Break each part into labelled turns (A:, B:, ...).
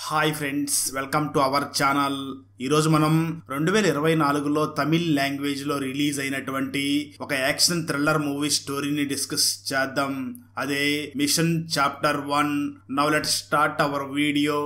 A: hi friends welcome to our channel ఈరోజు మనం రెండు వేల ఇరవై నాలుగులో తమిళ్ లాంగ్వేజ్ లో రిలీజ్ అయినటువంటి ఒక యాక్షన్ థ్రిల్లర్ మూవీ స్టోరీని డిస్కస్ చేద్దాం అదే mission chapter one now let start our video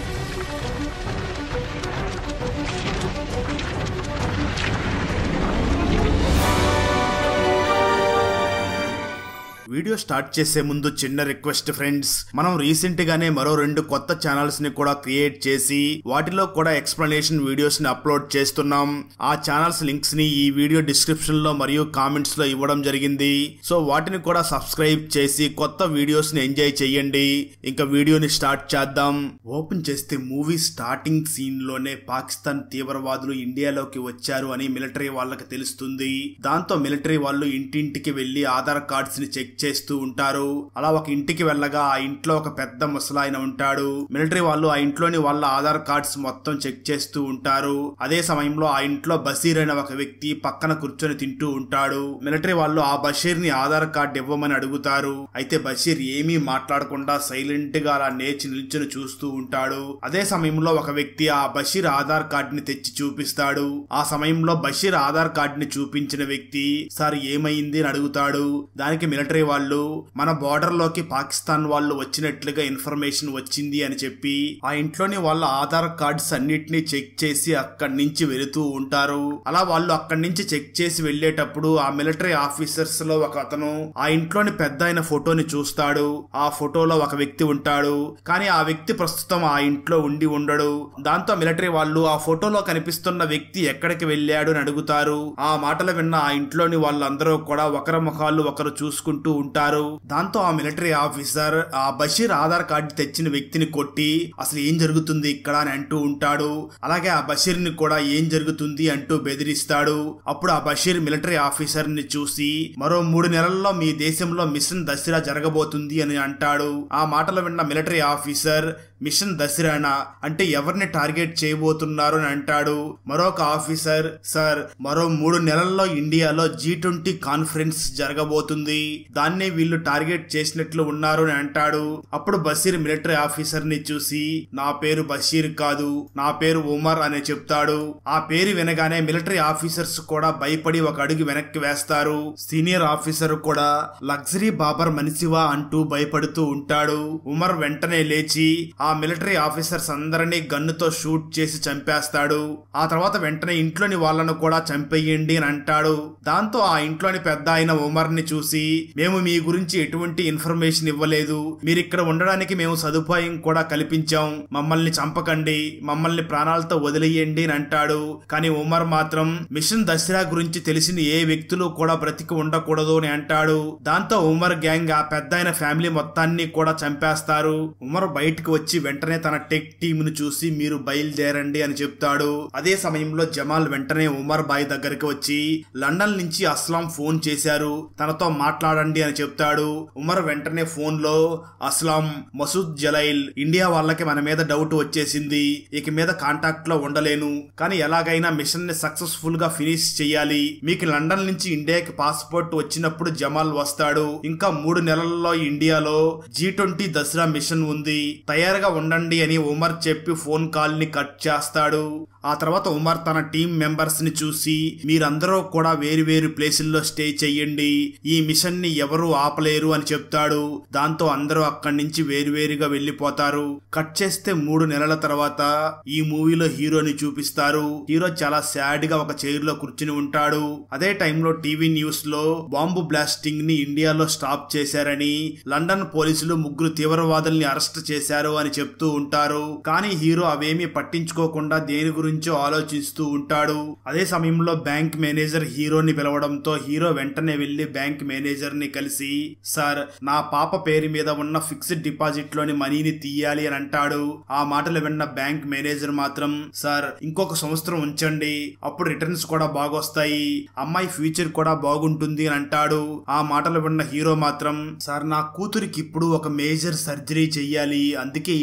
A: video start చేసే ముందు చిన్న రిక్వెస్ట్ ఫ్రెండ్స్ మనం రీసెంట్ గానే మరో రెండు కొత్త ఛానల్స్ ని కూడా క్రియేట్ చేసి వాటిలో కూడా ఎక్స్ప్లెనేషన్ వీడియోస్ ని అప్లోడ్ చేస్తున్నాం ఆ ఛానల్స్ లింక్స్ ని ఈ వీడియో డిస్క్రిప్షన్ లో మరియు కామెంట్స్ లో ఇవ్వడం జరిగింది సో వాటిని కూడా సబ్స్క్రైబ్ చేసి కొత్త వీడియోస్ ని ఎంజాయ్ చేయండి ఇంకా వీడియోని స్టార్ట్ చేద్దాం ఓపెన్ చేస్తే మూవీ స్టార్టింగ్ సీన్ లోనే పాకిస్తాన్ తీవ్రవాదులు ఇండియాలోకి వచ్చారు అని మిలిటరీ వాళ్ళకి తెలుస్తుంది దాంతో మిలిటరీ వాళ్ళు ఇంటింటికి వెళ్లి ఆధార్ కార్డ్స్ ని చెక్ చేస్తూ ఉంటారు అలా ఒక ఇంటికి వెళ్ళగా ఆ ఇంట్లో ఒక పెద్ద ముసలాయన ఉంటాడు మిలిటరీ వాళ్ళు ఆ ఇంట్లోని వాళ్ళ ఆధార్ కార్డ్స్ మొత్తం చెక్ చేస్తూ ఉంటారు అదే సమయంలో ఆ ఇంట్లో బషీర్ అనే ఒక వ్యక్తి పక్కన కూర్చొని తింటూ ఉంటాడు మిలిటరీ వాళ్ళు ఆ బషీర్ ని ఆధార్ కార్డ్ ఇవ్వమని అడుగుతారు అయితే బషీర్ ఏమీ మాట్లాడకుండా సైలెంట్ గా అలా నేర్చి నిల్చుని చూస్తూ ఉంటాడు అదే సమయంలో ఒక వ్యక్తి ఆ బషీర్ ఆధార్ కార్డ్ ని తెచ్చి చూపిస్తాడు ఆ సమయంలో బషీర్ ఆధార్ కార్డ్ ని చూపించిన వ్యక్తి సార్ ఏమైంది అని అడుగుతాడు దానికి మిలిటరీ వాళ్ళు మన బార్డర్ లోకి పాకిస్తాన్ వాళ్ళు వచ్చినట్లుగా ఇన్ఫర్మేషన్ వచ్చింది అని చెప్పి ఆ ఇంట్లోని వాళ్ళ ఆధార్ కార్డ్స్ అన్నిటినీ చెక్ చేసి అక్కడి నుంచి వెళుతూ ఉంటారు అలా వాళ్ళు అక్కడి నుంచి చెక్ చేసి వెళ్లేటప్పుడు ఆ మిలిటరీ ఆఫీసర్స్ లో ఒక అతను ఆ ఇంట్లోని పెద్ద అయిన ఫోటోని చూస్తాడు ఆ ఫోటోలో ఒక వ్యక్తి ఉంటాడు కానీ ఆ వ్యక్తి ప్రస్తుతం ఆ ఇంట్లో ఉండి ఉండడు దాంతో మిలిటరీ వాళ్ళు ఆ ఫోటోలో కనిపిస్తున్న వ్యక్తి ఎక్కడికి వెళ్ళాడు అని అడుగుతారు ఆ మాటలు విన్న ఆ ఇంట్లోని వాళ్ళందరూ కూడా ఒకరి ముఖాలు ఒకరు చూసుకుంటూ ఉంటారు దాంతో ఆ మిలిటరీ ఆఫీసర్ ఆ బషీర్ ఆధార్ కార్డు తెచ్చిన వ్యక్తిని కొట్టి అసలు ఏం జరుగుతుంది ఇక్కడ అని అంటూ ఉంటాడు అలాగే ఆ బషీర్ ని కూడా ఏం జరుగుతుంది అంటూ బెదిరిస్తాడు అప్పుడు ఆ బషీర్ మిలిటరీ ఆఫీసర్ ని చూసి మరో మూడు నెలల్లో మీ దేశంలో మిషన్ దసరా జరగబోతుంది అని అంటాడు ఆ మాటలు విన్న మిలిటరీ ఆఫీసర్ మిషన్ దసరానా అంటే ఎవరిని టార్గెట్ చేయబోతున్నారు అని అంటాడు మరొక ఆఫీసర్ సార్ మరో మూడు నెలల్లో ఇండియాలో జీ ట్వంటీ కాన్ఫరెన్స్ జరగబోతుంది దాన్ని వీళ్ళు టార్గెట్ చేసినట్లు ఉన్నారు అని అంటాడు అప్పుడు బషీర్ మిలిటరీ ఆఫీసర్ ని చూసి నా పేరు బషీర్ కాదు నా పేరు ఉమర్ అని చెప్తాడు ఆ పేరు వినగానే మిలిటరీ ఆఫీసర్స్ కూడా భయపడి ఒక అడుగు వెనక్కి వేస్తారు సీనియర్ ఆఫీసర్ కూడా లగ్జరీ బాబర్ మనిషివా అంటూ భయపడుతూ ఉంటాడు ఉమర్ వెంటనే లేచి ఆ మిలిటరీ ఆఫీసర్స్ అందరినీ గన్నుతో షూట్ చేసి చంపేస్తాడు ఆ తర్వాత వెంటనే ఇంట్లోని వాళ్ళను కూడా చంపేయండి అని అంటాడు దాంతో ఆ ఇంట్లోని పెద్ద అయిన ఉమర్ ని చూసి మేము మీ గురించి ఎటువంటి ఇన్ఫర్మేషన్ ఇవ్వలేదు మీరు ఇక్కడ ఉండడానికి మేము సదుపాయం కూడా కల్పించాం మమ్మల్ని చంపకండి మమ్మల్ని ప్రాణాలతో వదిలేయండి అని అంటాడు కానీ ఉమర్ మాత్రం మిషన్ దసరా గురించి తెలిసిన ఏ వ్యక్తులు కూడా బ్రతికి ఉండకూడదు అని అంటాడు దాంతో ఉమర్ గ్యాంగ్ ఆ పెద్ద అయిన ఫ్యామిలీ మొత్తాన్ని కూడా చంపేస్తారు ఉమర్ బయటకు వచ్చి వెంటనే తన టెక్ టీమ్ ను చూసి మీరు బయలుదేరండి అని చెప్తాడు అదే సమయంలో జమాల్ వెంటనే ఉమర్ బాయ్ దగ్గరికి వచ్చి లండన్ నుంచి అస్లాం ఫోన్ చేశారు తనతో మాట్లాడండి అని చెప్తాడు ఉమర్ వెంటనే ఫోన్ లో అస్లాం మసూద్ జలైల్ ఇండియా వాళ్ళకి మన మీద డౌట్ వచ్చేసింది ఇక మీద కాంటాక్ట్ లో ఉండలేను కానీ ఎలాగైనా మిషన్ ని సక్సెస్ఫుల్ గా ఫినిష్ చెయ్యాలి మీకు లండన్ నుంచి ఇండియాకి పాస్పోర్ట్ వచ్చినప్పుడు జమాల్ వస్తాడు ఇంకా మూడు నెలల్లో ఇండియాలో జీ ట్వంటీ దసరా మిషన్ ఉంది తయారుగా ఉండండి అని ఉమర్ చెప్పి ఫోన్ కాల్ ని కట్ చేస్తాడు ఆ తర్వాత ఉమర్ తన టీం మెంబర్స్ ని చూసి మీరందరూ కూడా వేరు వేరు ప్లేసుల్లో స్టే చెయ్యండి ఈ మిషన్ ని ఎవరు ఆపలేరు అని చెప్తాడు దాంతో అందరూ అక్కడి నుంచి వేరువేరుగా వెళ్లిపోతారు కట్ చేస్తే మూడు నెలల తర్వాత ఈ మూవీలో హీరోని చూపిస్తారు హీరో చాలా సాడ్ గా ఒక చైర్ లో కూర్చుని ఉంటాడు అదే టైంలో టీవీ న్యూస్ లో బాంబు బ్లాస్టింగ్ ని ఇండియాలో స్టాప్ చేశారని లండన్ పోలీసులు ముగ్గురు తీవ్రవాదుల్ని అరెస్ట్ చేశారు అని చెప్తూ ఉంటారు కానీ హీరో అవేమీ పట్టించుకోకుండా దేని గురించో ఆలోచిస్తూ ఉంటాడు అదే సమయంలో బ్యాంక్ మేనేజర్ హీరోని పిలవడంతో హీరో వెంటనే వెళ్లి బ్యాంక్ మేనేజర్ ని కలిసి సార్ నా పాప పేరు మీద ఉన్న ఫిక్స్డ్ డిపాజిట్ లోని మనీని తీయాలి అని అంటాడు ఆ మాటలు విన్న బ్యాంక్ మేనేజర్ మాత్రం సార్ ఇంకొక సంవత్సరం ఉంచండి అప్పుడు రిటర్న్స్ కూడా బాగొస్తాయి అమ్మాయి ఫ్యూచర్ కూడా బాగుంటుంది అని అంటాడు ఆ మాటలు విన్న హీరో మాత్రం సార్ నా కూతురికి ఇప్పుడు ఒక మేజర్ సర్జరీ చెయ్యాలి అందుకే ఈ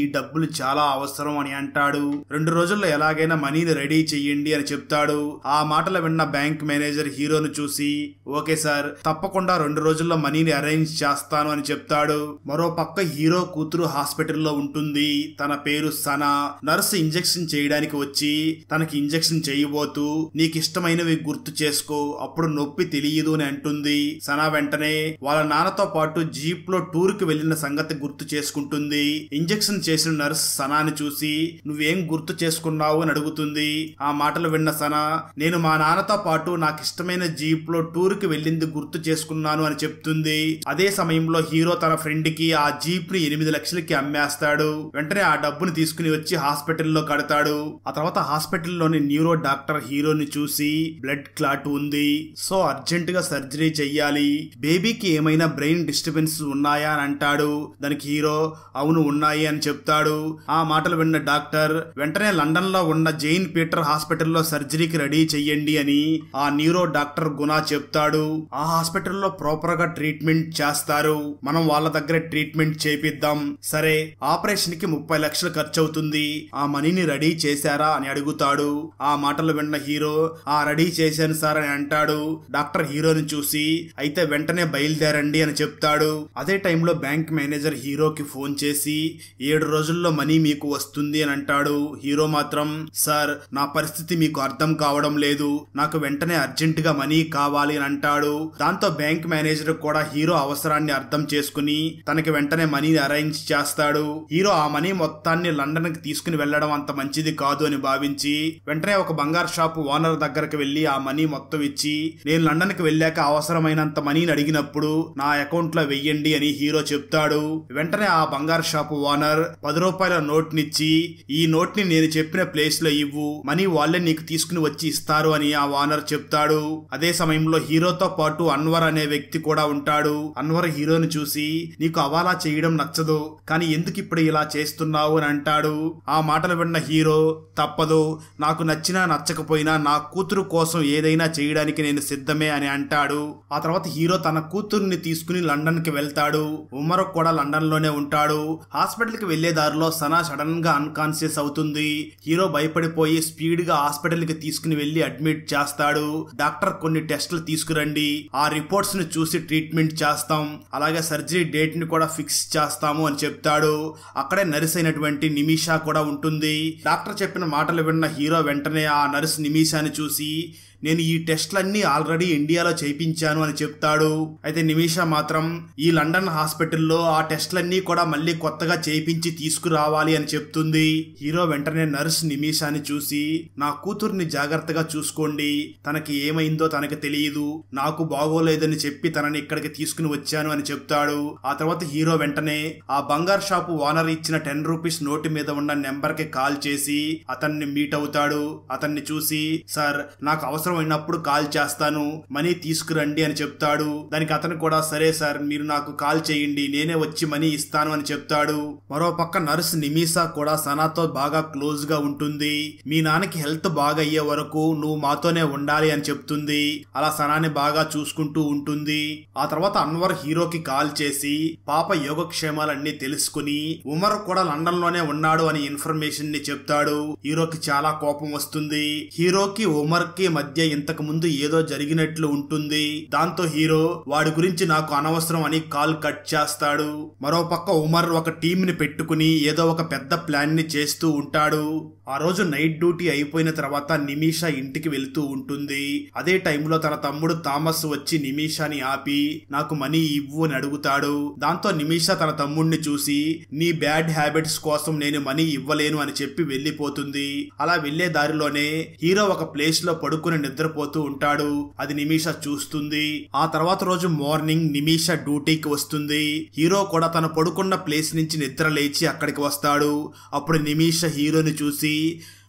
A: ఈ డబ్బులు చాలా అవసరం అని అంటాడు రెండు రోజుల్లో ఎలాగైనా మనీని రెడీ చెయ్యండి అని చెప్తాడు ఆ మాటలు విన్న బ్యాంక్ మేనేజర్ హీరోను చూసి ఓకే సార్ తప్పకుండా రెండు రోజుల్లో మనీని అరేంజ్ చేస్తాను అని చెప్తాడు మరో పక్క హీరో కూతురు హాస్పిటల్లో ఉంటుంది తన పేరు సనా నర్సు ఇంజెక్షన్ చేయడానికి వచ్చి తనకి ఇంజెక్షన్ చేయబోతూ నీకు ఇష్టమైనవి గుర్తు చేసుకో అప్పుడు నొప్పి తెలియదు అని అంటుంది సనా వెంటనే వాళ్ళ నాన్నతో పాటు జీప్ లో టూర్ కి వెళ్లిన సంగతి గుర్తు చేసుకుంటుంది ఇంజెక్షన్ చేసిన నర్స్ సనాని చూసి నువ్వేం గుర్తు చేసుకున్నావు అని అడుగుతుంది ఆ మాటలు విన్న సనా నేను మా నాన్నతో పాటు నాకు ఇష్టమైన జీప్ లో టూర్ కి వెళ్ళింది గుర్తు చేసుకున్నాను అని చెప్తుంది అదే సమయంలో హీరో తన ఫ్రెండ్ కి ఆ జీప్ ని ఎనిమిది లక్షలకి అమ్మేస్తాడు వెంటనే ఆ డబ్బుని తీసుకుని వచ్చి హాస్పిటల్లో కడతాడు ఆ తర్వాత హాస్పిటల్లోని న్యూరో డాక్టర్ హీరోని చూసి బ్లడ్ క్లాట్ ఉంది సో అర్జెంట్ గా సర్జరీ చెయ్యాలి బేబీకి ఏమైనా బ్రెయిన్ డిస్టర్బెన్స్ ఉన్నాయా అని అంటాడు దానికి హీరో అవును ఉన్నాయి అని చెప్తాడు ఆ మాటలు విన్న డాక్టర్ వెంటనే లండన్ లో ఉన్న జైన్ పీటర్ హాస్పిటల్లో సర్జరీకి రెడీ చెయ్యండి అని ఆ న్యూరో డాక్టర్ గునా చెప్తాడు ఆ హాస్పిటల్లో ప్రాపర్ గా ట్రీట్మెంట్ చేస్తారు మనం వాళ్ళ దగ్గర ట్రీట్మెంట్ చేపిద్దాం సరే ఆపరేషన్ కి ముప్పై లక్షలు ఖర్చు అవుతుంది ఆ మనీని రెడీ చేశారా అని అడుగుతాడు ఆ మాటలు విన్న హీరో ఆ రెడీ చేశాను సార్ అని అంటాడు డాక్టర్ హీరోని చూసి అయితే వెంటనే బయలుదేరండి అని చెప్తాడు అదే టైంలో బ్యాంక్ మేనేజర్ హీరోకి ఫోన్ చేసి ఏడు రోజుల్లో మనీ మీకు వస్తుంది అని అంటాడు హీరో మాత్రం సార్ నా పరిస్థితి మీకు అర్థం కావడం లేదు నాకు వెంటనే అర్జెంట్ గా మనీ కావాలి అని అంటాడు దాంతో బ్యాంక్ మేనేజర్ కూడా హీరో అవసరాన్ని అర్థం చేసుకుని తనకి వెంటనే మనీని అరేంజ్ చేస్తాడు హీరో ఆ మనీ మొత్తాన్ని లండన్ కి తీసుకుని వెళ్లడం అంత మంచిది కాదు అని భావించి వెంటనే ఒక బంగారు షాప్ ఓనర్ దగ్గరకు వెళ్లి ఆ మనీ మొత్తం ఇచ్చి నేను లండన్ కి వెళ్ళాక అవసరమైనంత మనీని అడిగినప్పుడు నా అకౌంట్ లో వెయ్యండి అని హీరో చెప్తాడు వెంటనే ఆ బంగారు షాప్ ఓనర్ పది రూపాయల నోట్ నిచ్చి ఈ నోట్ ని నేను చెప్పిన ప్లేస్ లో ఇవ్వు మనీ వాళ్ళే నీకు తీసుకుని వచ్చి ఇస్తారు అని ఆ ఓనర్ చెప్తాడు అదే సమయంలో హీరోతో పాటు అన్వర్ అనే వ్యక్తి కూడా ఉంటాడు అన్వర్ హీరోని చూసి నీకు అవాలా చేయడం నచ్చదు కానీ ఎందుకు ఇప్పుడు ఇలా చేస్తున్నావు అని అంటాడు ఆ మాటలు విన్న హీరో తప్పదు నాకు నచ్చినా నచ్చకపోయినా నా కూతురు కోసం ఏదైనా చేయడానికి నేను సిద్ధమే అని అంటాడు ఆ తర్వాత హీరో తన కూతుర్ని తీసుకుని లండన్ కి వెళ్తాడు ఉమర్ కూడా లండన్ లోనే ఉంటాడు హాస్పిటల్ కి వెళ్లే దారిలో సనా సడన్ గా అన్కాన్షియస్ అవుతుంది హీరో భయపడిపోయి స్పీడ్ గా హాస్పిటల్ కి తీసుకుని వెళ్లి అడ్మిట్ చేస్తాడు డాక్టర్ కొన్ని టెస్టులు తీసుకురండి ఆ రిపోర్ట్స్ ని చూసి ట్రీట్మెంట్ చేస్తాం అలాగే సర్జరీ డేట్ ని కూడా ఫిక్స్ చేస్తాము అని చెప్తాడు అక్కడే నర్స్ అయినటువంటి నిమిషా కూడా ఉంటుంది డాక్టర్ చెప్పిన మాటలు విన్న హీరో వెంటనే ఆ నర్స్ నిమిషాని చూసి నేను ఈ టెస్ట్లన్నీ ఆల్రెడీ ఇండియాలో చేయించాను అని చెప్తాడు అయితే నిమిష మాత్రం ఈ లండన్ హాస్పిటల్లో ఆ టెస్ట్లన్నీ కూడా మళ్ళీ కొత్తగా చేయించి తీసుకురావాలి అని చెప్తుంది హీరో వెంటనే నర్స్ నిమిషాని చూసి నా కూతుర్ని జాగ్రత్తగా చూసుకోండి తనకి ఏమైందో తనకి తెలియదు నాకు బాగోలేదని చెప్పి తనని ఇక్కడికి తీసుకుని వచ్చాను అని చెప్తాడు ఆ తర్వాత హీరో వెంటనే ఆ బంగారు షాపు ఓనర్ ఇచ్చిన టెన్ రూపీస్ నోటు మీద ఉన్న నెంబర్ కి కాల్ చేసి అతన్ని మీట్ అవుతాడు అతన్ని చూసి సార్ నాకు అవసరం అయినప్పుడు కాల్ చేస్తాను మనీ తీసుకురండి అని చెప్తాడు దానికి అతను కూడా సరే సార్ మీరు నాకు కాల్ చేయండి నేనే వచ్చి మనీ ఇస్తాను అని చెప్తాడు మరో పక్క నర్స్ నిమిషా కూడా సనాతో బాగా క్లోజ్ గా ఉంటుంది మీ నాన్నకి హెల్త్ బాగా అయ్యే వరకు నువ్వు మాతోనే ఉండాలి అని చెప్తుంది అలా సనాని బాగా చూసుకుంటూ ఉంటుంది ఆ తర్వాత అన్వర్ హీరోకి కాల్ చేసి పాప యోగక్షేమాలన్నీ తెలుసుకుని ఉమర్ కూడా లండన్ లోనే ఉన్నాడు అని ఇన్ఫర్మేషన్ ని చెప్తాడు హీరోకి చాలా కోపం వస్తుంది హీరోకి ఉమర్ కి మధ్య ఇంతకు ముందు ఏదో జరిగినట్లు ఉంటుంది దాంతో హీరో వాడి గురించి నాకు అనవసరం అని కాల్ కట్ చేస్తాడు మరో పక్క ఉమర్ ఒక టీం ని పెట్టుకుని ఏదో ఒక పెద్ద ప్లాన్ ని చేస్తూ ఉంటాడు ఆ రోజు నైట్ డ్యూటీ అయిపోయిన తర్వాత నిమిషా ఇంటికి వెళ్తూ ఉంటుంది అదే టైంలో తన తమ్ముడు థామస్ వచ్చి నిమిషాని ఆపి నాకు మనీ ఇవ్వు అని అడుగుతాడు దాంతో నిమిషా తన తమ్ముడిని చూసి నీ బ్యాడ్ హ్యాబిట్స్ కోసం నేను మనీ ఇవ్వలేను అని చెప్పి వెళ్లిపోతుంది అలా వెళ్లే దారిలోనే హీరో ఒక ప్లేస్ లో పడుకుని నిద్రపోతూ ఉంటాడు అది నిమిష చూస్తుంది ఆ తర్వాత రోజు మార్నింగ్ నిమిష డ్యూటీకి వస్తుంది హీరో కూడా తన పడుకున్న ప్లేస్ నుంచి నిద్ర లేచి అక్కడికి వస్తాడు అప్పుడు నిమిష హీరోని చూసి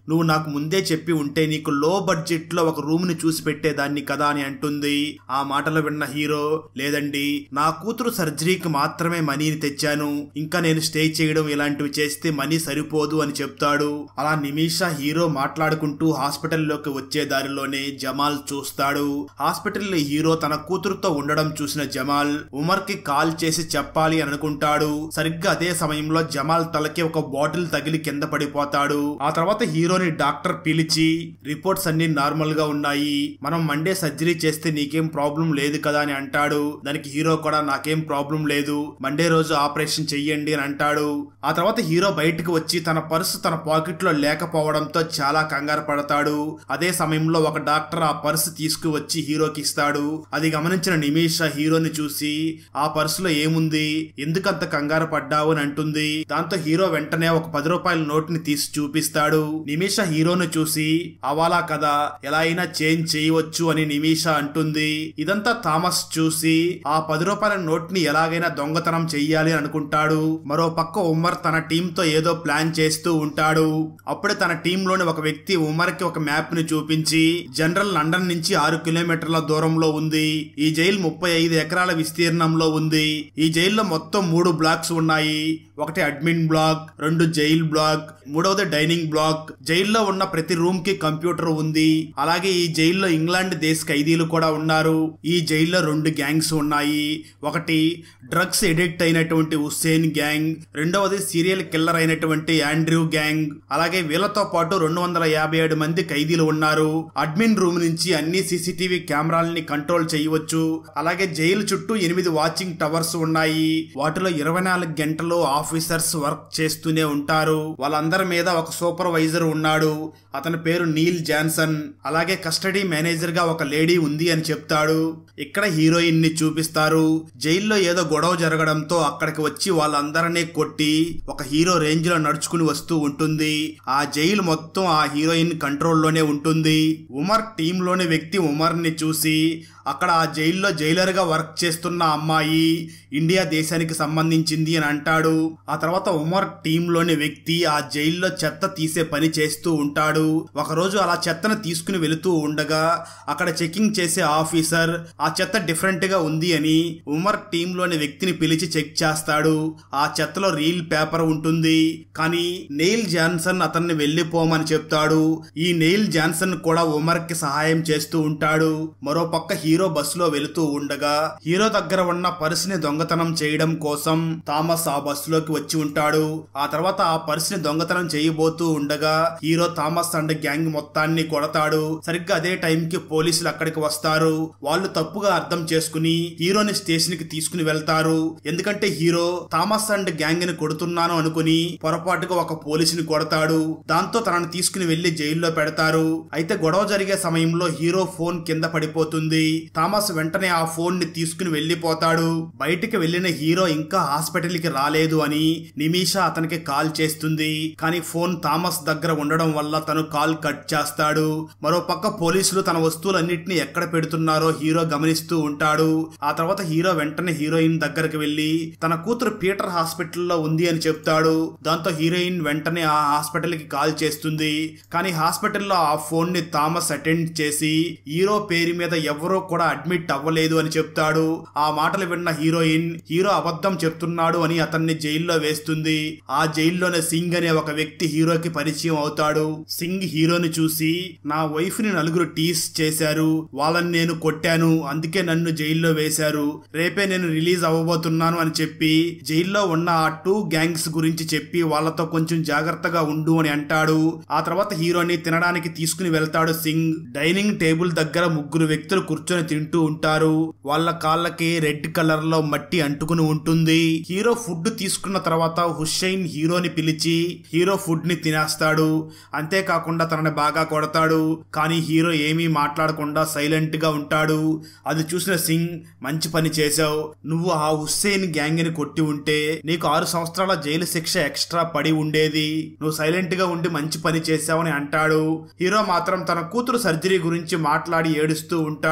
A: నువ్వు నాకు ముందే చెప్పి ఉంటే నీకు లో బడ్జెట్ లో ఒక రూమ్ ని చూసి పెట్టేదాన్ని కదా అని అంటుంది ఆ మాటలు విన్న హీరో లేదండి నా కూతురు సర్జరీకి మాత్రమే మనీని తెచ్చాను ఇంకా నేను స్టే చేయడం ఇలాంటివి చేస్తే మనీ సరిపోదు అని చెప్తాడు అలా నిమిషా హీరో మాట్లాడుకుంటూ హాస్పిటల్లోకి వచ్చే దారిలోనే జమాల్ చూస్తాడు హాస్పిటల్లో హీరో తన కూతురుతో ఉండడం చూసిన జమాల్ ఉమర్ కి కాల్ చేసి చెప్పాలి అని అనుకుంటాడు సరిగ్గా అదే సమయంలో జమాల్ తలకి ఒక బాటిల్ తగిలి కింద పడిపోతాడు ఆ తర్వాత హీరోని డాక్టర్ పిలిచి రిపోర్ట్స్ అన్ని నార్మల్ గా ఉన్నాయి మనం మండే సర్జరీ చేస్తే నీకేం ప్రాబ్లం లేదు కదా అని అంటాడు దానికి హీరో కూడా నాకేం ప్రాబ్లం లేదు మండే రోజు ఆపరేషన్ చెయ్యండి అని అంటాడు ఆ తర్వాత హీరో బయటకు వచ్చి తన పర్సు తన పాకెట్ లో లేకపోవడంతో చాలా కంగారు పడతాడు అదే సమయంలో ఒక డాక్టర్ ఆ పర్సు తీసుకువచ్చి హీరోకి ఇస్తాడు అది గమనించిన నిమిష హీరోని చూసి ఆ పర్సులో ఏముంది ఎందుకంత కంగారు పడ్డావు అని అంటుంది దాంతో హీరో వెంటనే ఒక పది రూపాయల నోట్ ని తీసి చూపిస్తాడు నిమిష హీరోను చూసి అవాలా కదా ఎలా అయినా చేంజ్ చేయవచ్చు అని నిమిష అంటుంది ఇదంతా థామస్ చూసి ఆ పది రూపాయల నోట్ ని ఎలాగైనా దొంగతనం చెయ్యాలి అని అనుకుంటాడు మరో పక్క ఉమర్ తన టీం తో ఏదో ప్లాన్ చేస్తూ ఉంటాడు అప్పుడే తన టీం లోని ఒక వ్యక్తి ఉమర్ కి ఒక మ్యాప్ ని చూపించి జనరల్ లండన్ నుంచి ఆరు కిలోమీటర్ల దూరంలో ఉంది ఈ జైలు ముప్పై ఐదు ఎకరాల విస్తీర్ణంలో ఉంది ఈ జైల్లో మొత్తం మూడు బ్లాక్స్ ఉన్నాయి ఒకటి అడ్మిన్ బ్లాక్ రెండు జైల్ బ్లాక్ మూడవది డైనింగ్ బ్లాక్ జైల్లో ఉన్న ప్రతి రూమ్ కి కంప్యూటర్ ఉంది అలాగే ఈ జైల్లో ఇంగ్లాండ్ దేశ ఖైదీలు కూడా ఉన్నారు ఈ జైల్లో రెండు గ్యాంగ్స్ ఉన్నాయి ఒకటి డ్రగ్స్ ఎడిక్ట్ అయినటువంటి హుస్సేన్ గ్యాంగ్ రెండవది సీరియల్ కిల్లర్ అయినటువంటి ఆండ్రూ గ్యాంగ్ అలాగే వీళ్ళతో పాటు రెండు వందల యాభై ఏడు మంది ఖైదీలు ఉన్నారు అడ్మిన్ రూమ్ నుంచి అన్ని సీసీటీవీ కెమెరాలని కంట్రోల్ చేయవచ్చు అలాగే జైలు చుట్టూ ఎనిమిది వాచింగ్ టవర్స్ ఉన్నాయి వాటిలో ఇరవై నాలుగు గంటలు ఆఫీసర్స్ వర్క్ చేస్తూనే ఉంటారు వాళ్ళందరి మీద ఒక సూపర్వైజర్ ఉన్నాడు అతని పేరు నీల్ జాన్సన్ అలాగే కస్టడీ మేనేజర్ గా ఒక లేడీ ఉంది అని చెప్తాడు ఇక్కడ హీరోయిన్ ని చూపిస్తారు జైల్లో ఏదో గొడవ జరగడంతో అక్కడికి వచ్చి వాళ్ళందరినీ కొట్టి ఒక హీరో రేంజ్ లో నడుచుకుని వస్తూ ఉంటుంది ఆ జైలు మొత్తం ఆ హీరోయిన్ కంట్రోల్లోనే ఉంటుంది ఉమర్ టీమ్ లోని వ్యక్తి ఉమర్ ని చూసి అక్కడ ఆ జైల్లో జైలర్ గా వర్క్ చేస్తున్న అమ్మాయి ఇండియా దేశానికి సంబంధించింది అని అంటాడు ఆ తర్వాత ఉమర్ టీంలోని వ్యక్తి ఆ జైల్లో చెత్త తీసే పని చేస్తూ ఉంటాడు ఒకరోజు అలా చెత్తను తీసుకుని వెళుతూ ఉండగా అక్కడ చెకింగ్ చేసే ఆఫీసర్ ఆ చెత్త డిఫరెంట్ గా ఉంది అని ఉమర్ టీంలోని వ్యక్తిని పిలిచి చెక్ చేస్తాడు ఆ చెత్తలో రీల్ పేపర్ ఉంటుంది కానీ నెయిల్ జాన్సన్ అతన్ని వెళ్లిపోమని చెప్తాడు ఈ నెయిల్ జాన్సన్ కూడా ఉమర్ కి సహాయం చేస్తూ ఉంటాడు మరో పక్క హీరో బస్సులో వెళుతూ ఉండగా హీరో దగ్గర ఉన్న పర్సుని దొంగతనం చేయడం కోసం థామస్ ఆ బస్సులోకి వచ్చి ఉంటాడు ఆ తర్వాత ఆ పర్సుని దొంగతనం చేయబోతూ ఉండగా హీరో థామస్ అండ్ గ్యాంగ్ మొత్తాన్ని కొడతాడు సరిగ్గా అదే టైం కి పోలీసులు అక్కడికి వస్తారు వాళ్ళు తప్పుగా అర్థం చేసుకుని హీరోని స్టేషన్ కి తీసుకుని వెళ్తారు ఎందుకంటే హీరో థామస్ అండ్ గ్యాంగ్ ని కొడుతున్నాను అనుకుని పొరపాటుగా ఒక పోలీసుని కొడతాడు దాంతో తనను తీసుకుని వెళ్లి జైల్లో పెడతారు అయితే గొడవ జరిగే సమయంలో హీరో ఫోన్ కింద పడిపోతుంది థామస్ వెంటనే ఆ ఫోన్ ని తీసుకుని వెళ్లిపోతాడు బయటికి వెళ్లిన హీరో ఇంకా హాస్పిటల్ కి రాలేదు అని నిమిషా అతనికి కాల్ చేస్తుంది కానీ ఫోన్ థామస్ దగ్గర ఉండడం వల్ల తను కాల్ కట్ చేస్తాడు మరో పక్క పోలీసులు తన వస్తువులన్నింటినీ ఎక్కడ పెడుతున్నారో హీరో గమనిస్తూ ఉంటాడు ఆ తర్వాత హీరో వెంటనే హీరోయిన్ దగ్గరికి వెళ్లి తన కూతురు పీటర్ హాస్పిటల్లో ఉంది అని చెప్తాడు దాంతో హీరోయిన్ వెంటనే ఆ హాస్పిటల్ కి కాల్ చేస్తుంది కానీ హాస్పిటల్లో ఆ ఫోన్ ని థామస్ అటెండ్ చేసి హీరో పేరు మీద ఎవరో కూడా అడ్మిట్ అవ్వలేదు అని చెప్తాడు ఆ మాటలు విన్న హీరోయిన్ హీరో అబద్ధం చెప్తున్నాడు అని అతన్ని జైల్లో వేస్తుంది ఆ జైల్లోనే సింగ్ అనే ఒక వ్యక్తి హీరోకి పరిచయం అవుతాడు సింగ్ హీరోని చూసి నా వైఫ్ ని నలుగురు టీస్ చేశారు వాళ్ళని నేను కొట్టాను అందుకే నన్ను జైల్లో వేశారు రేపే నేను రిలీజ్ అవ్వబోతున్నాను అని చెప్పి జైల్లో ఉన్న ఆ టూ గ్యాంగ్స్ గురించి చెప్పి వాళ్ళతో కొంచెం జాగ్రత్తగా ఉండు అని అంటాడు ఆ తర్వాత హీరోని తినడానికి తీసుకుని వెళ్తాడు సింగ్ డైనింగ్ టేబుల్ దగ్గర ముగ్గురు వ్యక్తులు కూర్చొని తింటూ ఉంటారు వాళ్ళ కాళ్ళకి రెడ్ కలర్ లో మట్టి అంటుకుని ఉంటుంది హీరో ఫుడ్ తీసుకున్న తర్వాత హుస్సైన్ హీరోని పిలిచి హీరో ఫుడ్ ని తినేస్తాడు అంతేకాకుండా తనని బాగా కొడతాడు కానీ హీరో ఏమీ మాట్లాడకుండా సైలెంట్ గా ఉంటాడు అది చూసిన సింగ్ మంచి పని చేశావు నువ్వు ఆ హుస్సేన్ గ్యాంగ్ ని కొట్టి ఉంటే నీకు ఆరు సంవత్సరాల జైలు శిక్ష ఎక్స్ట్రా పడి ఉండేది నువ్వు సైలెంట్ గా ఉండి మంచి పని చేశావని అంటాడు హీరో మాత్రం తన కూతురు సర్జరీ గురించి మాట్లాడి ఏడుస్తూ ఉంటాడు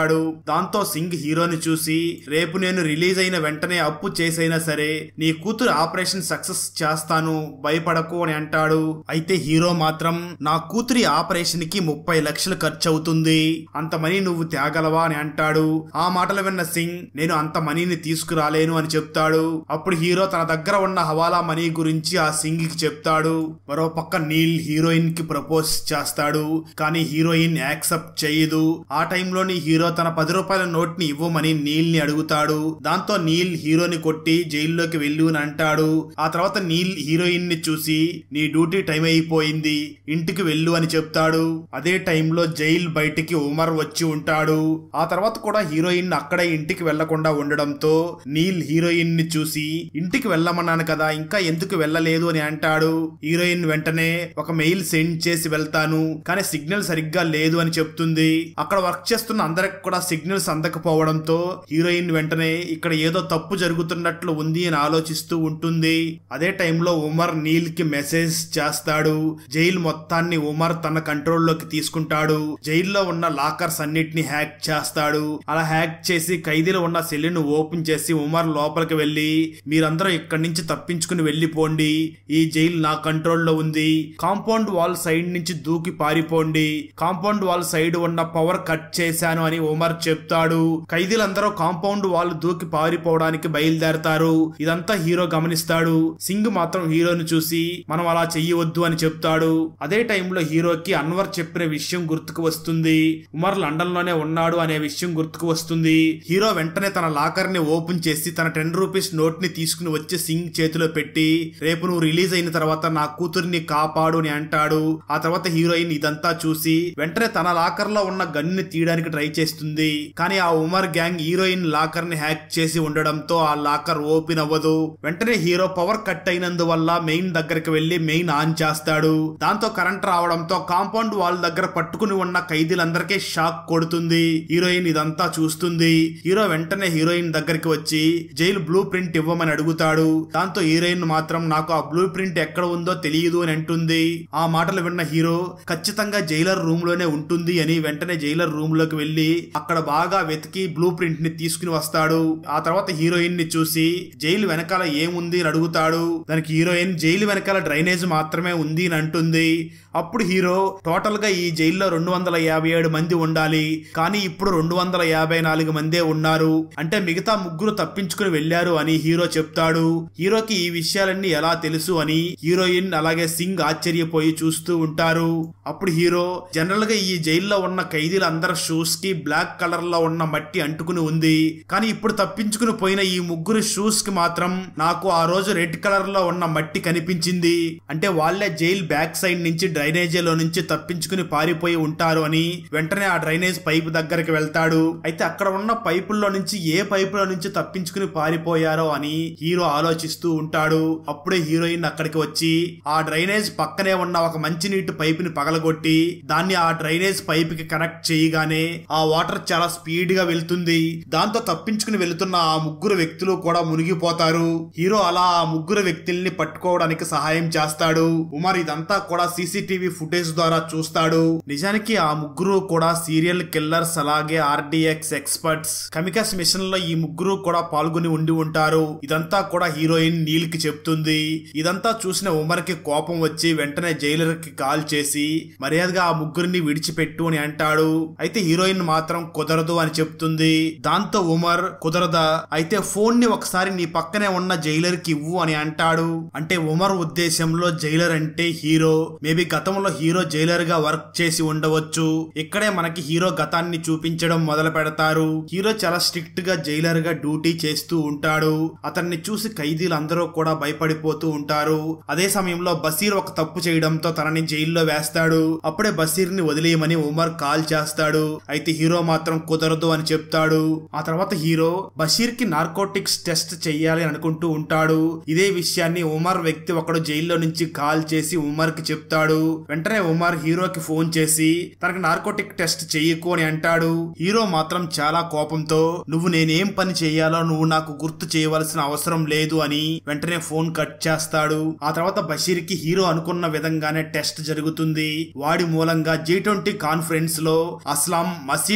A: దాంతో సింగ్ హీరోని చూసి రేపు నేను రిలీజ్ అయిన వెంటనే అప్పు చేసైనా సరే నీ కూతురు ఆపరేషన్ సక్సెస్ చేస్తాను భయపడకు అని అంటాడు అయితే హీరో మాత్రం నా కూతురి ఆపరేషన్ కి ముప్పై లక్షలు ఖర్చు అవుతుంది అంత మనీ నువ్వు తేగలవా అని అంటాడు ఆ మాటలు విన్న సింగ్ నేను అంత మనీని తీసుకురాలేను అని చెప్తాడు అప్పుడు హీరో తన దగ్గర ఉన్న హవాలా మనీ గురించి ఆ సింగ్ కి చెప్తాడు మరో పక్క నీల్ హీరోయిన్ కి ప్రపోజ్ చేస్తాడు కానీ హీరోయిన్ యాక్సెప్ట్ చేయదు ఆ టైంలోని హీరో తన పది రూపాయల నోట్ ని ఇవ్వమని నీల్ ని అడుగుతాడు దాంతో నీల్ హీరోని కొట్టి జైల్లోకి వెళ్ళు అని అంటాడు ఆ తర్వాత నీల్ హీరోయిన్ ని చూసి నీ డ్యూటీ టైం అయిపోయింది ఇంటికి వెళ్ళు అని చెప్తాడు అదే టైంలో జైల్ బయటికి ఉమర్ వచ్చి ఉంటాడు ఆ తర్వాత కూడా హీరోయిన్ అక్కడే ఇంటికి వెళ్లకుండా ఉండడంతో నీల్ హీరోయిన్ ని చూసి ఇంటికి వెళ్ళమన్నాను కదా ఇంకా ఎందుకు వెళ్ళలేదు అని అంటాడు హీరోయిన్ వెంటనే ఒక మెయిల్ సెండ్ చేసి వెళ్తాను కానీ సిగ్నల్ సరిగ్గా లేదు అని చెప్తుంది అక్కడ వర్క్ చేస్తున్న అందరికి కూడా సిగ్నల్స్ అందకపోవడంతో హీరోయిన్ వెంటనే ఇక్కడ ఏదో తప్పు జరుగుతున్నట్లు ఉంది అని ఆలోచిస్తూ ఉంటుంది అదే టైంలో ఉమర్ నీల్ కి మెసేజ్ చేస్తాడు జైలు మొత్తాన్ని ఉమర్ తన కంట్రోల్లోకి తీసుకుంటాడు జైల్లో ఉన్న లాకర్స్ అన్నిటిని హ్యాక్ చేస్తాడు అలా హ్యాక్ చేసి ఖైదీలో ఉన్న సెల్లును ఓపెన్ చేసి ఉమర్ లోపలికి వెళ్లి మీరందరూ ఇక్కడి నుంచి తప్పించుకుని వెళ్లిపోండి ఈ జైలు నా కంట్రోల్లో ఉంది కాంపౌండ్ వాల్ సైడ్ నుంచి దూకి పారిపోండి కాంపౌండ్ వాల్ సైడ్ ఉన్న పవర్ కట్ చేశాను అని ఉమర్ చెప్తాడు ఖైదీలందరూ కాంపౌండ్ వాల్ దూకి పారిపోవడానికి బయలుదేరతారు ఇదంతా హీరో గమనిస్తాడు సింగ్ మాత్రం హీరోని చూసి మనం అలా చెయ్యవద్దు అని చెప్తాడు అదే టైంలో హీరోకి అన్వర్ చెప్పిన విషయం గుర్తుకు వస్తుంది ఉమర్ లండన్ లోనే ఉన్నాడు అనే విషయం గుర్తుకు వస్తుంది హీరో వెంటనే తన లాకర్ ని ఓపెన్ చేసి తన టెన్ రూపీస్ నోట్ ని తీసుకుని వచ్చి సింగ్ చేతిలో పెట్టి రేపు నువ్వు రిలీజ్ అయిన తర్వాత నా కూతురిని కాపాడు అని అంటాడు ఆ తర్వాత హీరోయిన్ ఇదంతా చూసి వెంటనే తన లాకర్ లో ఉన్న గన్ ని తీయడానికి ట్రై చేస్తుంది కానీ ఆ ఉమర్ గ్యాంగ్ హీరోయిన్ లాకర్ ని హ్యాక్ చేసి ఉండడంతో ఆ లాకర్ ఓపెన్ అవ్వదు వెంటనే హీరో పవర్ కట్ అయినందువల్ల మెయిన్ దగ్గరికి వెళ్లి మెయిన్ ఆన్ చేస్తాడు దాంతో కరెంట్ రావడంతో కాంపౌండ్ వాల్ దగ్గర పట్టుకుని ఉన్న ఖైదీలందరికీ షాక్ కొడుతుంది హీరోయిన్ ఇదంతా చూస్తుంది హీరో వెంటనే హీరోయిన్ దగ్గరికి వచ్చి జైలు బ్లూ ప్రింట్ ఇవ్వమని అడుగుతాడు దాంతో హీరోయిన్ మాత్రం నాకు ఆ బ్లూ ప్రింట్ ఎక్కడ ఉందో తెలియదు అని అంటుంది ఆ మాటలు విన్న హీరో ఖచ్చితంగా జైలర్ రూమ్ లోనే ఉంటుంది అని వెంటనే జైలర్ రూమ్ లోకి వెళ్లి అక్కడ బాగా వెతికి బ్లూ ప్రింట్ ని తీసుకుని వస్తాడు ఆ తర్వాత హీరోయిన్ ని చూసి జైలు వెనకాల ఏముంది అని అడుగుతాడు దానికి హీరోయిన్ జైలు వెనకాల డ్రైనేజ్ మాత్రమే ఉంది అని అంటుంది అప్పుడు హీరో టోటల్ గా ఈ జైల్లో రెండు వందల యాభై ఏడు మంది ఉండాలి కానీ ఇప్పుడు రెండు వందల యాభై నాలుగు మందే ఉన్నారు అంటే మిగతా ముగ్గురు తప్పించుకుని వెళ్లారు అని హీరో చెప్తాడు హీరోకి ఈ విషయాలన్నీ ఎలా తెలుసు అని హీరోయిన్ అలాగే సింగ్ ఆశ్చర్యపోయి చూస్తూ ఉంటారు అప్పుడు హీరో జనరల్ గా ఈ జైల్లో ఉన్న ఖైదీలందరి షూస్ కి బ్లాక్ కలర్ లో ఉన్న మట్టి అంటుకుని ఉంది కానీ ఇప్పుడు తప్పించుకుని పోయిన ఈ ముగ్గురు షూస్ కి మాత్రం నాకు ఆ రోజు రెడ్ కలర్ లో ఉన్న మట్టి కనిపించింది అంటే వాళ్ళే జైల్ బ్యాక్ సైడ్ నుంచి డ్రైనేజీలో నుంచి తప్పించుకుని పారిపోయి ఉంటారు అని వెంటనే ఆ డ్రైనేజ్ పైప్ దగ్గరికి వెళ్తాడు అయితే అక్కడ ఉన్న పైపుల్లో నుంచి ఏ పైపులో నుంచి తప్పించుకుని పారిపోయారో అని హీరో ఆలోచిస్తూ ఉంటాడు అప్పుడే హీరోయిన్ అక్కడికి వచ్చి ఆ డ్రైనేజ్ పక్కనే ఉన్న ఒక మంచినీటి పైప్ ని పగలగొట్టి దాన్ని ఆ డ్రైనేజ్ పైప్ కి కనెక్ట్ చేయగానే ఆ వాటర్ చాలా స్పీడ్ గా వెళ్తుంది దాంతో తప్పించుకుని వెళుతున్న ఆ ముగ్గురు వ్యక్తులు కూడా మునిగిపోతారు హీరో అలా ఆ ముగ్గురు వ్యక్తుల్ని పట్టుకోవడానికి సహాయం చేస్తాడు ఉమర్ ఇదంతా కూడా సీసీటీవీ ఫుటేజ్ ద్వారా చూస్తాడు నిజానికి ఆ ముగ్గురు కూడా సీరియల్ కిల్లర్స్ అలాగే ఆర్డిఎక్స్ ఎక్స్పర్ట్స్ కమికాస్ మిషన్ లో ఈ ముగ్గురు కూడా పాల్గొని ఉండి ఉంటారు ఇదంతా కూడా హీరోయిన్ నీల్ కి చెప్తుంది ఇదంతా చూసిన ఉమర్ కి కోపం వచ్చి వెంటనే జైలర్ కి కాల్ చేసి మర్యాదగా ఆ ముగ్గురిని విడిచిపెట్టు అని అంటాడు అయితే హీరోయిన్ మాత్రం కుదరదు అని చెప్తుంది దాంతో ఉమర్ కుదరదా అయితే ఫోన్ ని ఒకసారి నీ పక్కనే ఉన్న జైలర్ కి ఇవ్వు అని అంటాడు అంటే ఉమర్ ఉద్దేశంలో జైలర్ అంటే హీరో మేబీ గతంలో హీరో జైలర్ గా వర్క్ చేసి ఉండవచ్చు ఇక్కడే మనకి హీరో గతాన్ని చూపించడం మొదలు పెడతారు హీరో చాలా స్ట్రిక్ట్ గా జైలర్ గా డ్యూటీ చేస్తూ ఉంటాడు అతన్ని చూసి ఖైదీలు అందరూ కూడా భయపడిపోతూ ఉంటారు అదే సమయంలో బసీర్ ఒక తప్పు చేయడంతో తనని జైల్లో వేస్తాడు అప్పుడే బసీర్ ని వదిలేయమని ఉమర్ కాల్ చేస్తాడు అయితే హీరో మాత్రం కుదరదు అని చెప్తాడు ఆ తర్వాత హీరో బషీర్ కి నార్కోటిక్స్ టెస్ట్ చెయ్యాలి అని అనుకుంటూ ఉంటాడు ఇదే విషయాన్ని ఉమర్ వ్యక్తి ఒకడు జైల్లో నుంచి కాల్ చేసి ఉమర్ కి చెప్తాడు వెంటనే ఉమర్ హీరోకి ఫోన్ చేసి తనకి నార్కోటిక్ టెస్ట్ చెయ్యకు అని అంటాడు హీరో మాత్రం చాలా కోపంతో నువ్వు నేనేం పని చేయాలో నువ్వు నాకు గుర్తు చేయవలసిన అవసరం లేదు అని వెంటనే ఫోన్ కట్ చేస్తాడు ఆ తర్వాత బషీర్ కి హీరో అనుకున్న విధంగానే టెస్ట్ జరుగుతుంది వాడి మూలంగా జీ ట్వంటీ కాన్ఫరెన్స్ లో అస్లాం మసీద్ మరియు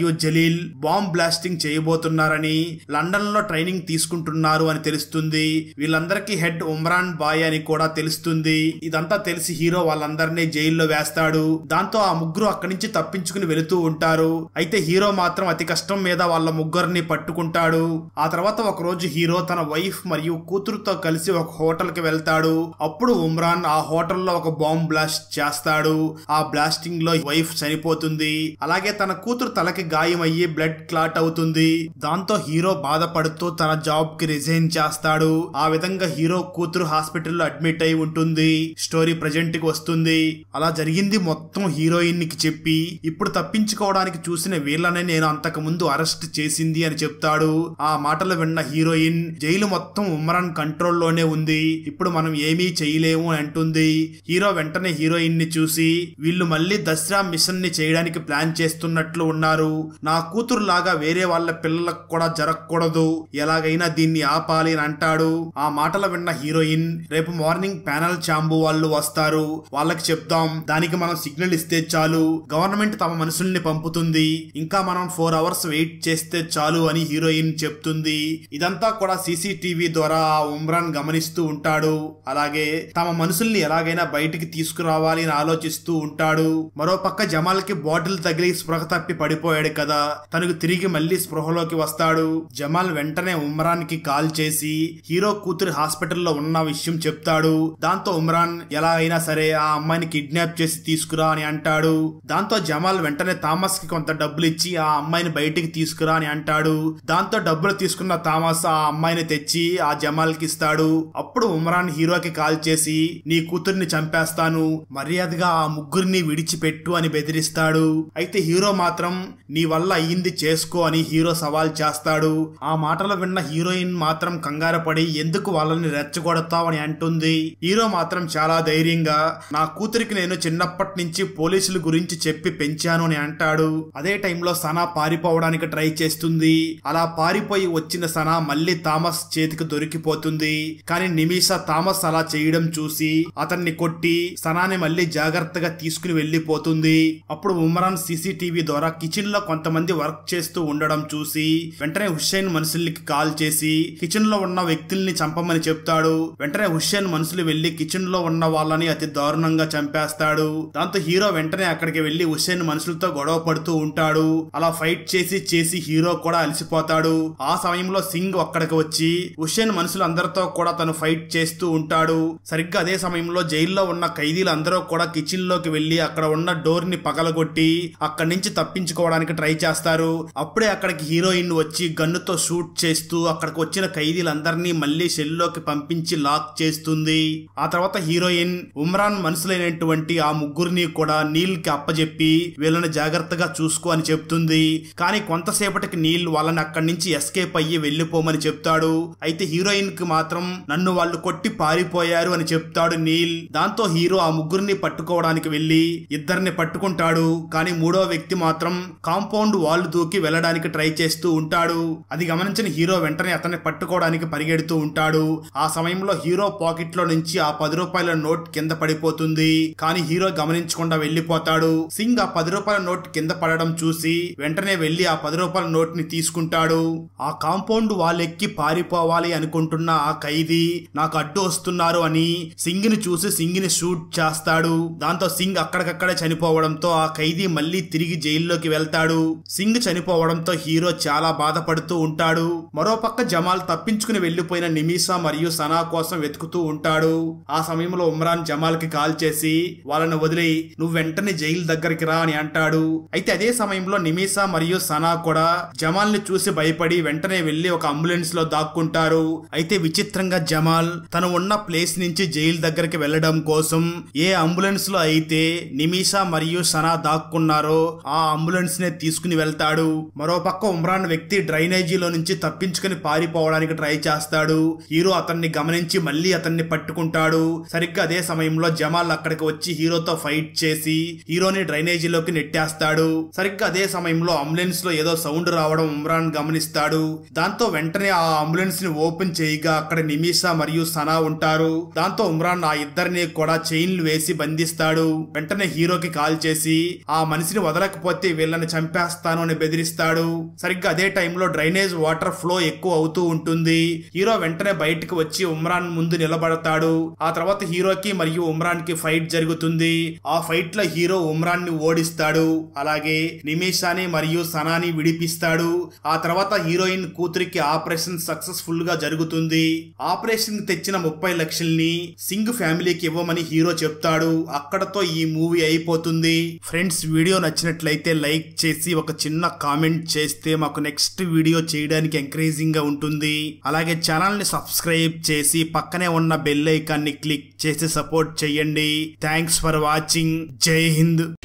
A: జలీల్ బాంబ్ బ్లాస్టింగ్ చేయబోతున్నారని లండన్ లో ట్రైనింగ్ తీసుకుంటున్నారు అని తెలుస్తుంది వీళ్ళందరికీ హెడ్ ఉమ్రాన్ బాయ్ అని కూడా తెలుస్తుంది ఇదంతా తెలిసి హీరో వాళ్ళందరినీ జైల్లో వేస్తాడు దాంతో ఆ ముగ్గురు అక్కడి నుంచి తప్పించుకుని వెళుతూ ఉంటారు అయితే హీరో మాత్రం అతి కష్టం మీద వాళ్ళ ముగ్గురిని పట్టుకుంటాడు ఆ తర్వాత ఒక రోజు హీరో తన వైఫ్ మరియు కూతురుతో కలిసి ఒక హోటల్ కి వెళ్తాడు అప్పుడు ఉమ్రాన్ ఆ హోటల్లో ఒక బాంబ్ బ్లాస్ట్ చేస్తాడు ఆ బ్లాస్టింగ్ లో వైఫ్ చనిపోతుంది అలాగే తన కూతురు తలకి గాయం అయ్యి బ్లడ్ క్లాట్ అవుతుంది దాంతో హీరో బాధపడుతూ తన జాబ్ కి రిజైన్ చేస్తాడు ఆ విధంగా హీరో కూతురు హాస్పిటల్లో అడ్మిట్ అయి ఉంటుంది స్టోరీ ప్రజెంట్ కి వస్తుంది అలా జరిగింది మొత్తం హీరోయిన్ కి చెప్పి ఇప్పుడు తప్పించుకోవడానికి చూసిన వీళ్ళనే నేను అంతకు ముందు అరెస్ట్ చేసింది అని చెప్తాడు ఆ మాటలు విన్న హీరోయిన్ జైలు మొత్తం ఉమ్రాన్ కంట్రోల్లోనే ఉంది ఇప్పుడు మనం ఏమీ చేయలేము అని అంటుంది హీరో వెంటనే హీరోయిన్ ని చూసి వీళ్ళు మళ్ళీ దసరా మిషన్ ని చేయడానికి ప్లాన్ చేస్తున్నట్లు ఉన్నారు నా కూతురు లాగా వేరే వాళ్ళ పిల్లలకు కూడా జరగకూడదు ఎలాగైనా దీన్ని ఆపాలి అని అంటాడు ఆ మాటలు విన్న హీరోయిన్ రేపు మార్నింగ్ ప్యానల్ చాంబు వాళ్ళు వస్తారు వాళ్ళకి చెప్దాం దానికి మనం సిగ్నల్ ఇస్తే చాలు గవర్నమెంట్ తమ మనుషుల్ని పంపుతుంది ఇంకా మనం ఫోర్ అవర్స్ వెయిట్ చేస్తే చాలు అని హీరోయిన్ చెప్తుంది ఇదంతా కూడా సీసీటీవీ ద్వారా ఆ ఉమ్రాన్ గమనిస్తూ ఉంటాడు అలాగే తమ మనుషుల్ని ఎలాగైనా బయటికి తీసుకురావాలి అని ఆలోచిస్తూ ఉంటాడు మరో పక్క జమాల్ కి బాటిల్ తగిలి స్పృహ తప్పి పడిపోయాడు కదా తనకు తిరిగి మళ్ళీ స్పృహలోకి వస్తాడు జమాల్ వెంటనే ఉమ్రాన్ కి కాల్ చేసి హీరో కూతురు హాస్పిటల్లో ఉన్న విషయం చెప్తాడు దాంతో ఉమ్రాన్ ఎలా అయినా సరే ఆ అమ్మాయిని కిడ్నాప్ చేసి తీసుకురా అని అంటాడు దాంతో జమాల్ వెంటనే థామస్ కి కొంత డబ్బులు ఇచ్చి ఆ అమ్మాయిని బయటికి తీసుకురా అని అంటాడు దాంతో డబ్బులు తీసుకున్న థామస్ ఆ అమ్మాయిని తెచ్చి ఆ జమాల్ కి ఇస్తాడు అప్పుడు ఉమ్రాన్ హీరోకి కాల్ చేసి నీ కూతుర్ని చంపేస్తాను మర్యాదగా ఆ ముగ్గురిని విడిచిపెట్టు అని బెదిరిస్తాడు అయితే హీరో మాత్రం నీ వల్ల అయ్యింది చేసుకో అని హీరో సవాల్ చేస్తాడు ఆ మాటలు విన్న హీరోయిన్ మాత్రం కంగారు పడి ఎందుకు వాళ్ళని రెచ్చగొడతావని అంటుంది హీరో మాత్రం చాలా ధైర్యంగా నా కూతురికి నేను చిన్నప్పటి నుంచి పోలీసుల గురించి చెప్పి పెంచాను అని అంటాడు అదే టైంలో సనా పారిపోవడానికి ట్రై చేస్తుంది అలా పారిపోయి వచ్చిన సనా మళ్ళీ థామస్ చేతికి దొరికిపోతుంది కానీ నిమిష థామస్ అలా చేయడం చూసి అతన్ని కొట్టి సనాని మళ్ళీ జాగ్రత్తగా తీసుకుని వెళ్లిపోతుంది అప్పుడు ఉమరాన్ సీసీటీవీ ద్వారా కిచెన్ లో కొంతమంది వర్క్ చేస్తూ ఉండడం చూసి వెంటనే హుస్సేన్ మనుషులకి కాల్ చేసి కిచెన్ లో ఉన్న వ్యక్తుల్ని చంపమని చెప్తాడు వెంటనే హుస్సేన్ మనుషులు వెళ్లి కిచెన్ లో ఉన్న వాళ్ళని అతి దారుణంగా చంపేస్తాడు దాంతో హీరో వెంటనే అక్కడికి వెళ్లి హుస్సేన్ మనుషులతో గొడవ పడుతూ ఉంటాడు అలా ఫైట్ చేసి చేసి హీరో కూడా అలసిపోతాడు ఆ సమయంలో సింగ్ అక్కడికి వచ్చి హుస్సేన్ మనుషులు అందరితో కూడా తను ఫైట్ చేస్తూ ఉంటాడు సరిగ్గా అదే సమయంలో జైల్లో ఉన్న ఖైదీలు అందరూ కూడా కిచెన్ లోకి వెళ్లి అక్కడ ఉన్న డోర్ ని పగలగొట్టి అక్కడి నుంచి తప్పించుకోవడానికి ట్రై చేస్తారు అప్పుడే అక్కడికి హీరోయిన్ వచ్చి గన్నుతో షూట్ చేస్తూ అక్కడికి వచ్చిన ఖైదీలందరినీ మళ్ళీ సెల్లోకి పంపించి లాక్ చేస్తుంది ఆ తర్వాత హీరోయిన్ ఉమ్రాన్ మనుషులైనటువంటి ఆ ముగ్గురిని కూడా నీల్ కి అప్పజెప్పి వీళ్ళని జాగ్రత్తగా చూసుకో అని చెప్తుంది కానీ కొంతసేపటికి నీల్ వాళ్ళని అక్కడి నుంచి ఎస్కేప్ అయ్యి వెళ్లిపోమని చెప్తాడు అయితే హీరోయిన్ కి మాత్రం నన్ను వాళ్ళు కొట్టి పారిపోయారు అని చెప్తాడు నీల్ దాంతో హీరో ఆ ముగ్గురిని పట్టుకోవడానికి వెళ్లి ఇద్దరిని పట్టుకుంటాడు కానీ మూడో వ్యక్తి మాత్రం కాంపౌండ్ వాల్ దూకి వెళ్ళడానికి ట్రై చేస్తూ ఉంటాడు అది గమనించిన హీరో వెంటనే అతన్ని పట్టుకోవడానికి పరిగెడుతూ ఉంటాడు ఆ సమయంలో హీరో పాకెట్ లో నుంచి ఆ పది రూపాయల నోట్ కింద పడిపోతుంది కానీ హీరో గమనించకుండా వెళ్లిపోతాడు సింగ్ ఆ పది రూపాయల నోట్ కింద పడడం చూసి వెంటనే వెళ్లి ఆ పది రూపాయల నోట్ ని తీసుకుంటాడు ఆ కాంపౌండ్ వాల్ ఎక్కి పారిపోవాలి అనుకుంటున్న ఆ ఖైదీ నాకు అడ్డు వస్తున్నారు అని సింగ్ ని చూసి సింగ్ ని షూట్ చేస్తాడు దాంతో సింగ్ అక్కడికక్కడే చనిపోవడంతో ఆ ఖైదీ మళ్ళీ తిరిగి జైల్లోకి వెళ్తాడు సింగ్ చనిపోవడంతో హీరో చాలా బాధపడుతూ ఉంటాడు మరోపక్క జమాల్ తప్పించుకుని వెళ్లిపోయిన నిమిషా మరియు సనా కోసం వెతుకుతూ ఉంటాడు ఆ సమయంలో ఉమ్రాన్ జమాల్ కి కాల్ చేసి వాళ్ళని వదిలి నువ్వు వెంటనే జైలు దగ్గరికి రా అని అంటాడు అయితే అదే సమయంలో నిమిషా మరియు సనా కూడా జమాల్ ని చూసి భయపడి వెంటనే వెళ్లి ఒక అంబులెన్స్ లో దాక్కుంటారు అయితే విచిత్రంగా జమాల్ తను ఉన్న ప్లేస్ నుంచి జైలు దగ్గరికి వెళ్లడం కోసం ఏ అంబులెన్స్ లో అయితే నిమిషా మరియు సనా దాక్కున్నారో ఆ అంబులెన్స్ నే తీసుకుని వెళ్తాడు మరోపక్క ఉమ్రాన్ వ్యక్తి డ్రైనేజీలో నుంచి తప్పించుకుని పారిపోవడానికి ట్రై చేస్తాడు హీరో అతన్ని గమనించి మళ్ళీ అతన్ని పట్టుకుంటాడు సరిగ్గా అదే సమయంలో జమాల్ అక్కడికి వచ్చి హీరోతో ఫైట్ చేసి హీరోని డ్రైనేజీలోకి నెట్టేస్తాడు సరిగ్గా అదే సమయంలో అంబులెన్స్ లో ఏదో సౌండ్ రావడం ఉమ్రాన్ గమనిస్తాడు దాంతో వెంటనే ఆ అంబులెన్స్ ని ఓపెన్ చేయగా అక్కడ నిమిషా మరియు సనా ఉంటారు దాంతో ఉమ్రాన్ ఆ ఇద్దరిని కూడా చైన్లు వేసి బంధిస్తాడు వెంటనే హీరోకి కాల్ చేసి ఆ మనిషిని వదలకపోతే వీళ్ళని చంపేస్తాను అని బెదిరిస్తాడు సరిగ్గా అదే టైంలో డ్రైనేజ్ వాటర్ ఫ్లో ఎక్కువ అవుతూ ఉంటుంది హీరో వెంటనే బయటకు వచ్చి ఉమ్రాన్ ముందు నిలబడతాడు ఆ తర్వాత హీరోకి మరియు ఉమ్రాన్ కి ఫైట్ జరుగుతుంది ఆ ఫైట్ లో హీరో ఉమ్రాన్ ని ఓడిస్తాడు అలాగే నిమిషాని మరియు సనాని విడిపిస్తాడు ఆ తర్వాత హీరోయిన్ కూతురికి ఆపరేషన్ సక్సెస్ఫుల్ గా జరుగుతుంది ఆపరేషన్ తెచ్చిన ముప్పై లక్షల్ని సింగ్ ఫ్యామిలీకి ఇవ్వమని హీరో చెప్తాడు అక్కడతో ఈ మూవీ అయిపోతుంది ఫ్రెండ్స్ వీడియో నచ్చినట్లయితే లైక్ చేసి ఒక చిన్న కామెంట్ చేస్తే మాకు నెక్స్ట్ వీడియో చేయడానికి ఎంకరేజింగ్ గా ఉంటుంది అలాగే ఛానల్ ని సబ్స్క్రైబ్ చేసి పక్కనే ఉన్న బెల్ ఐకాన్ ని క్లిక్ చేసి సపోర్ట్ చేయండి థ్యాంక్స్ ఫర్ వాచింగ్ జై హింద్